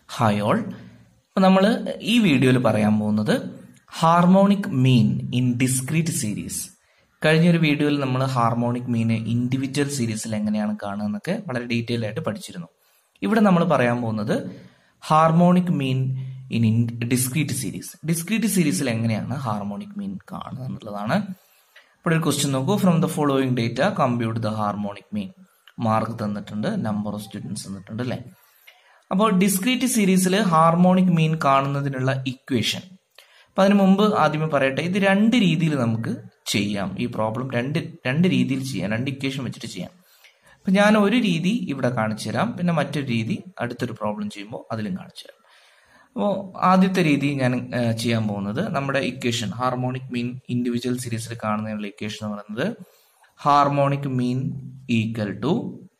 hi all അപ്പോൾ നമ്മൾ ഈ വീഡിയോയിൽ പറയാൻ പോകുന്നത് harmonic mean in discrete series കഴിഞ്ഞൊരു വീഡിയോയിൽ നമ്മൾ ഹാർമോണിക് മീന് ഇൻഡിവിജ്വൽ സീരീസിൽ എങ്ങനെയാണ് കാണുക എന്നൊക്കെ വളരെ ഡീറ്റെയിൽ ആയിട്ട് പഠിച്ചിരുന്നു ഇവിടെ നമ്മൾ പറയാൻ പോകുന്നത് harmonic mean in discrete series discrete സീരീസിൽ എങ്ങനെയാണ് ഹാർമോണിക് മീൻ കാണുക എന്നുള്ളതാണ് ഇവിടെ ഒരു ക്വസ്റ്റ്യൻ നോക്കൂ from the following data compute the harmonic mean mark തന്നിട്ടുണ്ട് നമ്പർ ഓഫ് സ്റ്റുഡൻസ് തന്നിട്ടുണ്ട് അല്ലേ അപ്പോൾ ഡിസ്ക്രീറ്റ് സീരീസിൽ ഹാർമോണിക് മീൻ കാണുന്നതിനുള്ള ഇക്വേഷൻ അപ്പം അതിന് മുമ്പ് ആദ്യമേ പറയട്ടെ ഇത് രണ്ട് രീതിയിൽ നമുക്ക് ചെയ്യാം ഈ പ്രോബ്ലം രണ്ട് രണ്ട് രീതിയിൽ ചെയ്യാം രണ്ട് ഇക്വേഷൻ വെച്ചിട്ട് ചെയ്യാം അപ്പം ഞാൻ ഒരു രീതി ഇവിടെ കാണിച്ചു തരാം പിന്നെ മറ്റൊരു രീതി അടുത്തൊരു പ്രോബ്ലം ചെയ്യുമ്പോൾ അതിലും കാണിച്ചു തരാം അപ്പോൾ ആദ്യത്തെ രീതി ഞാൻ ഏഹ്, ചെയ്യാൻ പോകുന്നത് നമ്മുടെ ഇക്വേഷൻ ഹാർമോണിക് മീൻ ഇൻഡിവിജ്വൽ സീരീസിൽ കാണുന്നതിനുള്ള ഇക്വേഷൻ എന്ന് പറയുന്നത് harmonic mean equal to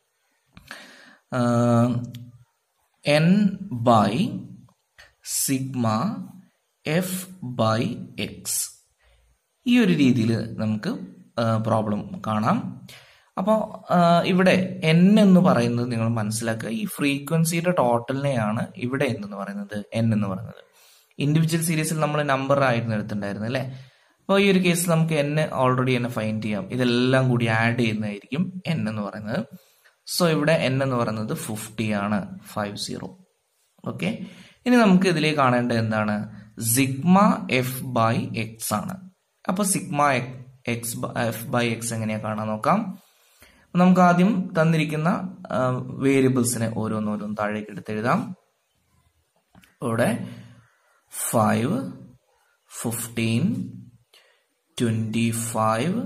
N by sigma F by X ഈ ഒരു രീതിയിൽ നമുക്ക് പ്രോബ്ലം കാണാം അപ്പോൾ ഇവിടെ എൻ എന്ന് പറയുന്നത് നിങ്ങൾ മനസ്സിലാക്കുക ഈ ഫ്രീക്വൻസിയുടെ ടോട്ടലിനെയാണ് ഇവിടെ എന്ന് പറയുന്നത് എൻ എന്ന് പറയുന്നത് ഇൻഡിവിജ്വൽ സീരീസിൽ നമ്മൾ നമ്പർ ആയിരുന്നു എടുത്തിട്ടുണ്ടായിരുന്നത് അല്ലേ അപ്പോൾ ഈ ഒരു കേസിൽ നമുക്ക് എൻ ഓൾറെഡി എന്നെ ഫൈൻഡ് ചെയ്യാം ഇതെല്ലാം കൂടി ആഡ് ചെയ്യുന്നതായിരിക്കും എൻ എന്ന് പറയുന്നത് സോ ഇവിടെ എൻ എന്ന് പറയുന്നത് ഫിഫ്റ്റി ആണ് ഫൈവ് സീറോ ഓക്കെ ഇനി നമുക്ക് ഇതിലേക്ക് കാണേണ്ടത് എന്താണ് സിഗ്മ എഫ് ബൈ എക്സ് ആണ് അപ്പൊ sigma X F by X എങ്ങനെയാ കാണാൻ നോക്കാം നമുക്ക് ആദ്യം തന്നിരിക്കുന്ന വേരിയബിൾസിനെ ഓരോന്നോരോന്ന് താഴേക്ക് എടുത്തെഴുതാം ഇവിടെ five fifteen twenty five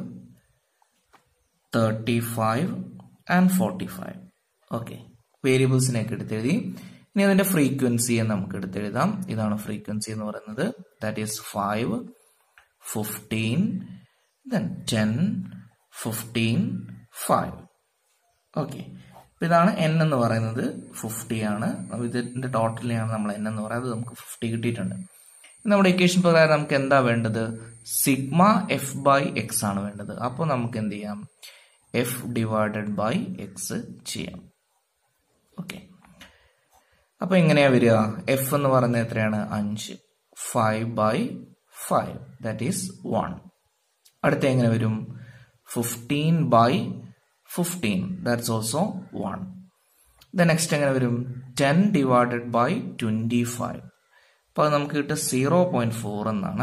thirty five and forty five okay വേരിയബിൾസിനെയൊക്കെ എടുത്തെഴുതി ഇനി അതിന്റെ ഫ്രീക്വൻസിയെ നമുക്ക് എടുത്തെഴുതാം ഇതാണ് ഫ്രീക്വൻസി എന്ന് പറയുന്നത് that is five fifteen then ten fifteen five okay അപ്പൊ ഇതാണ് എൻ എന്ന് പറയുന്നത് ഫിഫ്റ്റി ആണ് അപ്പൊ ഇതിന്റെ ടോട്ടലിനെയാണ് നമ്മൾ എൻ എന്ന് പറയുന്നത് നമുക്ക് ഫിഫ്റ്റി കിട്ടിയിട്ടുണ്ട് ഇനി നമ്മുടെ ഇക്വേഷൻ പ്രകാരം നമുക്ക് എന്താ വേണ്ടത് സിഗ്മ എഫ് ബൈ എക്സ് ആണ് വേണ്ടത് അപ്പോൾ നമുക്ക് എന്ത് ചെയ്യാം എഫ് ഡിവൈഡഡ് ബൈ എക്സ് ചെയ്യാം ഓക്കെ അപ്പൊ എങ്ങനെയാ വരിക എഫ് എന്ന് പറയുന്നത് എത്രയാണ് അഞ്ച് five by five that is one അടുത്ത എങ്ങനെ വരും fifteen by fifteen that's also one the next എങ്ങനെ വരും ten divided by twenty five അപ്പൊ അത് നമുക്ക് കിട്ടുക സീറോ പോയിന്റ് ഫോർ എന്നാണ്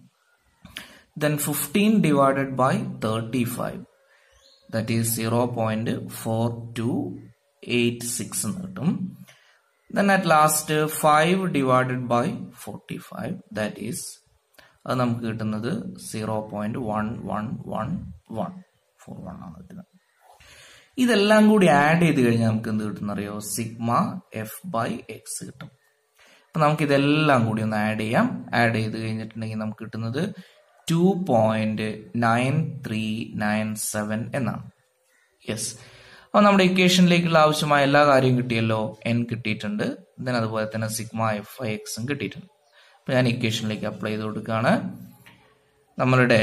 then fifteen divided by thirty five that is zero point four two eight six എന്ന് കിട്ടും then at last five divided by forty five that is അത് നമുക്ക് കിട്ടുന്നത് zero point one one one one four one ആണ് കിട്ടുന്നത് ഇതെല്ലാം കൂടി add ചെയ്ത് കഴിഞ്ഞാൽ നമുക്ക് എന്ത് കിട്ടും അറിയോ സിഗ്മ എഫ് ബൈ എക്സ് കിട്ടും അപ്പൊ നമുക്ക് ഇതെല്ലാം കൂടി ഒന്ന് ആഡ് ചെയ്യാം ആഡ് ചെയ്ത് കഴിഞ്ഞിട്ടുണ്ടെങ്കിൽ നമുക്ക് കിട്ടുന്നത് two point nine three nine seven എന്നാണ് യെസ് അപ്പോൾ നമ്മുടെ ഇക്വേഷനിലേക്കുള്ള ആവശ്യമായ എല്ലാ കാര്യവും കിട്ടിയല്ലോ എൻ കിട്ടിയിട്ടുണ്ട് ദെൻ അതുപോലെ തന്നെ സിഗ്മ എഫ് ഐ എക്സും കിട്ടിയിട്ടുണ്ട് അപ്പോൾ ഞാൻ ഇക്വേഷനിലേക്ക് അപ്ലൈ ചെയ്ത് കൊടുക്കുകയാണ് നമ്മളുടെ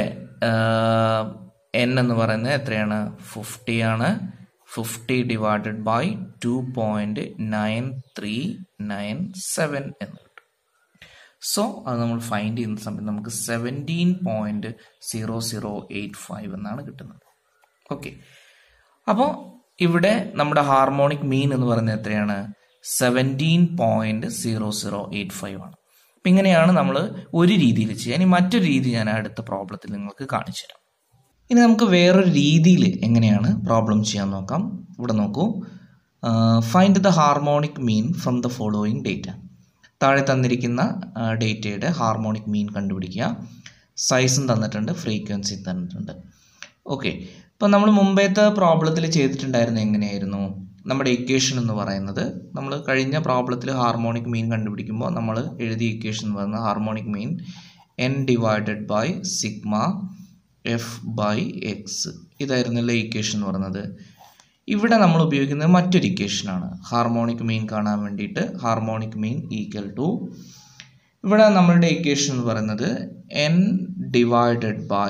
എൻ എന്ന് പറയുന്നത് എത്രയാണ് ഫിഫ്റ്റി ആണ് fifty divided by two point nine three nine seven എന്ന് കിട്ടും സോ അത് നമ്മൾ ഫൈൻഡ് ചെയ്യുന്ന സമയത്ത് നമുക്ക് seventeen point zero zero eight five എന്നാണ് കിട്ടുന്നത് ഓക്കെ അപ്പോൾ ഇവിടെ നമ്മുടെ ഹാർമോണിക് മീൻ എന്ന് പറയുന്നത് എത്രയാണ് seventeen point zero zero eight five ആണ് അപ്പം ഇങ്ങനെയാണ് നമ്മൾ ഒരു രീതിയിൽ ചെയ്യുക ഇനി മറ്റൊരു രീതി ഞാൻ അടുത്ത പ്രോബ്ലത്തിൽ നിങ്ങൾക്ക് കാണിച്ചു തരാം ഇനി നമുക്ക് വേറൊരു രീതിയിൽ എങ്ങനെയാണ് പ്രോബ്ലം ചെയ്യാൻ നോക്കാം ഇവിടെ നോക്കൂ find the harmonic mean from the following data താഴെ തന്നിരിക്കുന്ന ഡേറ്റയുടെ ഹാർമോണിക് മീൻ കണ്ടുപിടിക്കുക സൈസും തന്നിട്ടുണ്ട് ഫ്രീക്വൻസി തന്നിട്ടുണ്ട് ഓക്കെ ഇപ്പം നമ്മൾ മുമ്പത്തെ പ്രോബ്ലത്തിൽ ചെയ്തിട്ടുണ്ടായിരുന്നത് എങ്ങനെയായിരുന്നു നമ്മുടെ ഇക്വേഷൻ എന്ന് പറയുന്നത് നമ്മൾ കഴിഞ്ഞ പ്രോബ്ലത്തിൽ ഹാർമോണിക് മീൻ കണ്ടുപിടിക്കുമ്പോൾ നമ്മൾ എഴുതിയ ഇക്വേഷൻ എന്ന് പറയുന്നത് harmonic mean N divided by sigma F by X ഇതായിരുന്നല്ലോ ഇക്വേഷൻ എന്ന് പറയുന്നത് ഇവിടെ നമ്മൾ ഉപയോഗിക്കുന്നത് മറ്റൊരു ഇക്വേഷനാണ് ഹാർമോണിക് മീൻ കാണാൻ വേണ്ടിയിട്ട് ഹാർമോണിക് മീൻ ഈക്വൽ ടു ഇവിടെ നമ്മളുടെ ഇക്വേഷൻ എന്ന് പറയുന്നത് N divided by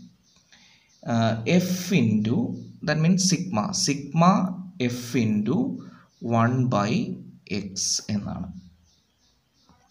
F into that means sigma sigma F into one by X എന്നാണ്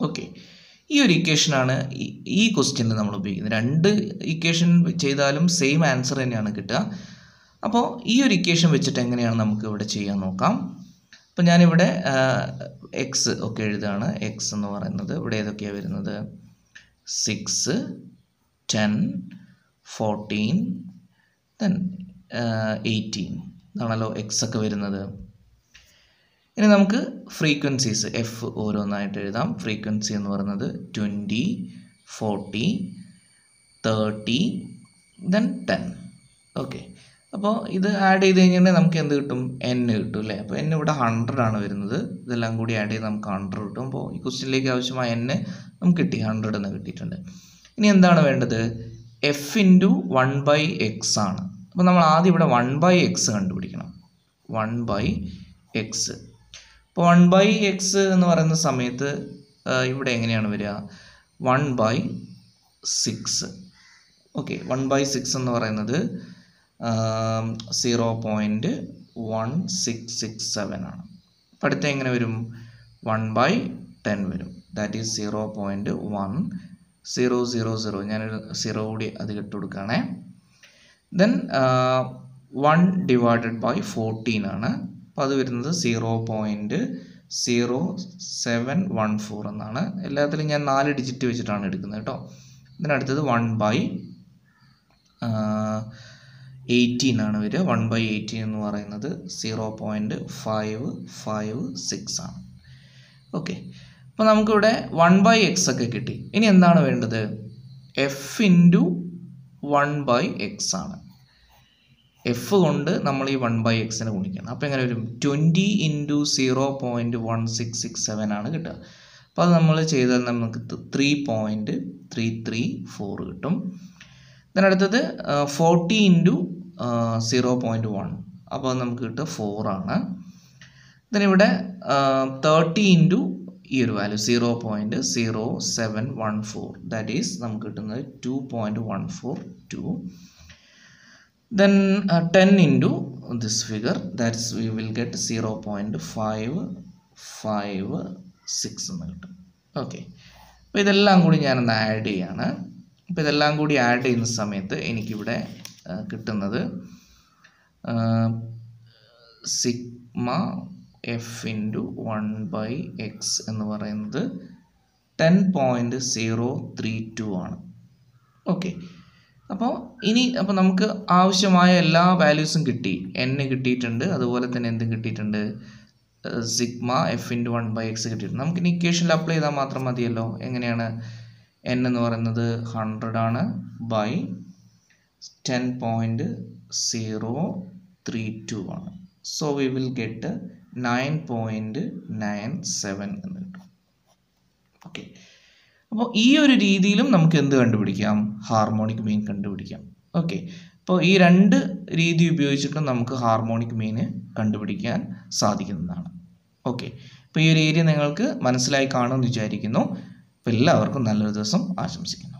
ഓക്കെ ഈ ഒരു ഇക്വേഷനാണ് ഈ ക്വസ്റ്റ്യനിൽ നമ്മൾ ഉപയോഗിക്കുന്നത് രണ്ട് ഇക്വേഷൻ ചെയ്താലും സെയിം ആൻസർ തന്നെയാണ് കിട്ടുക അപ്പോൾ ഈ ഒരു ഇക്വേഷൻ വെച്ചിട്ട് എങ്ങനെയാണ് നമുക്ക് ഇവിടെ ചെയ്യാൻ നോക്കാം അപ്പോൾ ഞാനിവിടെ എക്സ് ഒക്കെ എഴുതുകയാണ് എക്സ് എന്ന് പറയുന്നത് ഇവിടെ ഏതൊക്കെയാണ് വരുന്നത് six ten fourteen then eighteen ഇതാണല്ലോ എക്സ് ഒക്കെ വരുന്നത് ഇനി നമുക്ക് ഫ്രീക്വൻസീസ് എഫ് ഓരോന്നായിട്ട് എഴുതാം ഫ്രീക്വൻസി എന്ന് പറയുന്നത് twenty forty thirty then ten okay അപ്പോൾ ഇത് ആഡ് ചെയ്ത് കഴിഞ്ഞാൽ നമുക്ക് എന്ത് കിട്ടും എൻ കിട്ടും അല്ലേ അപ്പോൾ എൻ ഇവിടെ ഹൺഡ്രഡ് ആണ് വരുന്നത് ഇതെല്ലാം കൂടി ആഡ് ചെയ്ത് നമുക്ക് ഹൺഡ്രഡ് കിട്ടും അപ്പോൾ ഈ ക്വസ്റ്റ്യനിലേക്ക് ആവശ്യമായ എൻ നമുക്ക് കിട്ടി ഹൺഡ്രഡ് എന്ന് കിട്ടിയിട്ടുണ്ട് ഇനി എന്താണ് വേണ്ടത് F into one by X ആണ് അപ്പോൾ നമ്മൾ ആദ്യം ഇവിടെ വൺ ബൈ എക്സ് കണ്ടുപിടിക്കണം വൺ ബൈ എക്സ് ഇപ്പോൾ വൺ ബൈ എക്സ് എന്ന് പറയുന്ന സമയത്ത് ഇവിടെ എങ്ങനെയാണ് വരിക one by six okay one by six എന്ന് പറയുന്നത് zero point one six six seven ആണ് അപ്പോൾ അടുത്ത എങ്ങനെ വരും വൺ ബൈ ടെൻ വരും that is zero point one zero zero zero ഞാനൊരു സീറോ കൂടി അത് ഇട്ട് കൊടുക്കുകയാണേ then one divided by fourteen ആണ് അപ്പോൾ അത് വരുന്നത് zero point zero seven one four എന്നാണ് എല്ലാത്തിലും ഞാൻ നാല് ഡിജിറ്റ് വെച്ചിട്ടാണ് എടുക്കുന്നത് കേട്ടോ ഇതിനടുത്തത് വൺ ബൈ എയ്റ്റീൻ ആണ് വരിക വൺ ബൈ എയ്റ്റീൻ എന്ന് പറയുന്നത് zero point five five six ആണ് ഓക്കെ അപ്പോൾ നമുക്കിവിടെ വൺ ബൈ എക്സ് ഒക്കെ കിട്ടി ഇനി എന്താണ് വേണ്ടത് F into one by X ആണ് എഫ് കൊണ്ട് നമ്മൾ ഈ വൺ ബൈ എക്സിനെ ഗുണിക്കണം അപ്പോൾ എങ്ങനെ വരും twenty into zero point one six six seven ആണ് കിട്ടുക അപ്പോൾ അത് നമ്മൾ ചെയ്താൽ നമുക്ക് three point three three four കിട്ടും ഇതിനടുത്തത് forty into zero point one അപ്പോൾ അത് നമുക്ക് കിട്ടുക ഫോറാണ് ഇതിനിവിടെ തേർട്ടി ഇൻറ്റു ഈ ഒരു value zero point zero seven one four that is നമുക്ക് കിട്ടുന്നത് two point one four two then uh, 10 into this figure that's we will get 0.556 എന്ന് കിട്ടും ഓക്കെ അപ്പോൾ ഇതെല്ലാം കൂടി ഞാനൊന്ന് ആഡ് ചെയ്യാണ് അപ്പോൾ ഇതെല്ലാം കൂടി ആഡ് ചെയ്യുന്ന സമയത്ത് എനിക്കിവിടെ കിട്ടുന്നത് sigma F into one by X എന്ന് പറയുന്നത് ten point zero three two ആണ് ഓക്കെ അപ്പോൾ ഇനി അപ്പോൾ നമുക്ക് ആവശ്യമായ എല്ലാ വാല്യൂസും കിട്ടി എൻ കിട്ടിയിട്ടുണ്ട് അതുപോലെ തന്നെ എന്തും കിട്ടിയിട്ടുണ്ട് sigma F into one by X കിട്ടിയിട്ടുണ്ട് നമുക്ക് ഇനി ഇക്വേഷനിൽ അപ്ലൈ ചെയ്താൽ മാത്രം മതിയല്ലോ എങ്ങനെയാണ് എൻ എന്ന് പറയുന്നത് ഹൺഡ്രഡ് ആണ് by ten point zero three two ആണ് so we will get nine point nine seven എന്ന് കിട്ടും ഓക്കെ അപ്പോൾ ഈ ഒരു രീതിയിലും നമുക്ക് എന്ത് കണ്ടുപിടിക്കാം ഹാർമോണിക് മീൻ കണ്ടുപിടിക്കാം ഓക്കെ അപ്പോൾ ഈ രണ്ട് രീതി ഉപയോഗിച്ചിട്ടും നമുക്ക് ഹാർമോണിക് മീന് കണ്ടുപിടിക്കാൻ സാധിക്കുന്നതാണ് ഓക്കെ അപ്പോൾ ഈ ഒരു ഏരിയ നിങ്ങൾക്ക് മനസ്സിലായി കാണുമെന്ന് വിചാരിക്കുന്നു അപ്പോൾ എല്ലാവർക്കും നല്ലൊരു ദിവസം ആശംസിക്കുന്നു